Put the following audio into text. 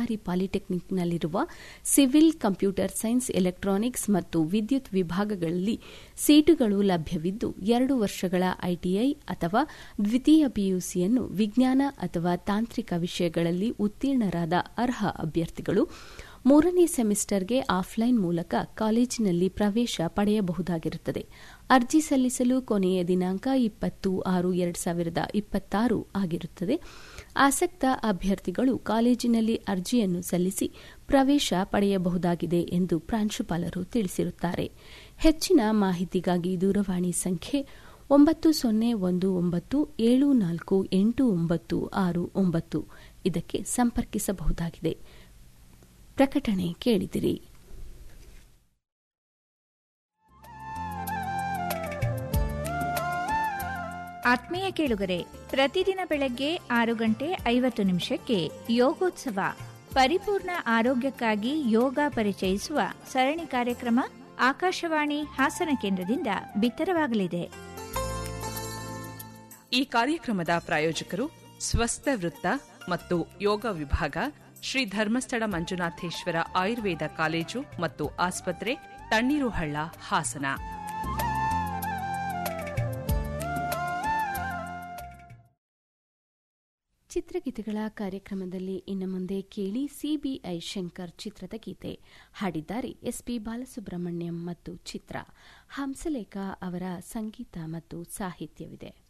ಸರ್ಕಾರಿ ಪಾಲಿಟೆಕ್ನಿಕ್ನಲ್ಲಿರುವ civil computer science electronics ಮತ್ತು ವಿದ್ಯುತ್ ವಿಭಾಗಗಳಲ್ಲಿ ಸೀಟುಗಳು ಲಭ್ಯವಿದ್ದು ಎರಡು ವರ್ಷಗಳ ಐಟಿಐ ಅಥವಾ ದ್ವಿತೀಯ ಪಿಯುಸಿಯನ್ನು ವಿಜ್ಞಾನ ಅಥವಾ ತಾಂತ್ರಿಕ ವಿಷಯಗಳಲ್ಲಿ ಉತ್ತೀರ್ಣರಾದ ಅರ್ಹ ಅಭ್ಯರ್ಥಿಗಳು ಮೂರನೇ ಸೆಮಿಸ್ಟರ್ಗೆ ಆಫ್ಲೈನ್ ಮೂಲಕ ಕಾಲೇಜಿನಲ್ಲಿ ಪ್ರವೇಶ ಪಡೆಯಬಹುದಾಗಿರುತ್ತದೆ ಅರ್ಜಿ ಸಲ್ಲಿಸಲು ಕೊನೆಯ ದಿನಾಂಕ ಇಪ್ಪತ್ತು ಆರು ಎರಡು ಸಾವಿರದ ಇಪ್ಪತ್ತಾರು ಆಗಿರುತ್ತದೆ ಆಸಕ್ತ ಅಭ್ಯರ್ಥಿಗಳು ಕಾಲೇಜಿನಲ್ಲಿ ಅರ್ಜಿಯನ್ನು ಸಲ್ಲಿಸಿ ಪ್ರವೇಶ ಪಡೆಯಬಹುದಾಗಿದೆ ಎಂದು ಪ್ರಾಂಶುಪಾಲರು ತಿಳಿಸಿರುತ್ತಾರೆ ಹೆಚ್ಚಿನ ಮಾಹಿತಿಗಾಗಿ ದೂರವಾಣಿ ಸಂಖ್ಯೆ ಒಂಬತ್ತು ಸೊನ್ನೆ ಒಂದು ಒಂಬತ್ತು ಏಳು ನಾಲ್ಕು ಎಂಟು ಒಂಬತ್ತು ಆರು ಒಂಬತ್ತು ಇದಕ್ಕೆ ಸಂಪರ್ಕಿಸಬಹುದಾಗಿದೆ ಪ್ರಕಟಣೆ ಕೇಳಿದಿರಿ ಆತ್ಮೀಯ ಕೇಳುಗರೆ ಪ್ರತಿದಿನ ಬೆಳಗ್ಗೆ ಆರು ಗಂಟೆ ಐವತ್ತು ನಿಮಿಷಕ್ಕೆ ಯೋಗೋತ್ಸವ ಪರಿಪೂರ್ಣ ಆರೋಗ್ಯಕ್ಕಾಗಿ ಯೋಗ ಪರಿಚಯಿಸುವ ಸರಣಿ ಕಾರ್ಯಕ್ರಮ ಆಕಾಶವಾಣಿ ಹಾಸನ ಕೇಂದ್ರದಿಂದ ಬಿತ್ತರವಾಗಲಿದೆ ಈ ಕಾರ್ಯಕ್ರಮದ ಪ್ರಾಯೋಜಕರು ಸ್ವಸ್ಥ ವೃತ್ತ ಮತ್ತು ಯೋಗ ವಿಭಾಗ ಶ್ರೀ ಧರ್ಮಸ್ಥಳ ಮಂಜುನಾಥೇಶ್ವರ ಆಯುರ್ವೇದ ಕಾಲೇಜು ಮತ್ತು ಆಸ್ಪತ್ರೆ ತಣ್ಣೀರುಹಳ್ಳ ಹಾಸನ ಚಿತ್ರಗೀತೆಗಳ ಕಾರ್ಯಕ್ರಮದಲ್ಲಿ ಇನ್ನು ಮುಂದೆ ಕೇಳಿ ಸಿಬಿಐ ಶಂಕರ್ ಚಿತ್ರದ ಗೀತೆ ಹಾಡಿದ್ದಾರೆ ಎಸ್ಪಿ ಬಾಲಸುಬ್ರಹ್ಮಣ್ಯಂ ಮತ್ತು ಚಿತ್ರ ಹಂಸಲೇಖ ಅವರ ಸಂಗೀತ ಮತ್ತು ಸಾಹಿತ್ಯವಿದೆ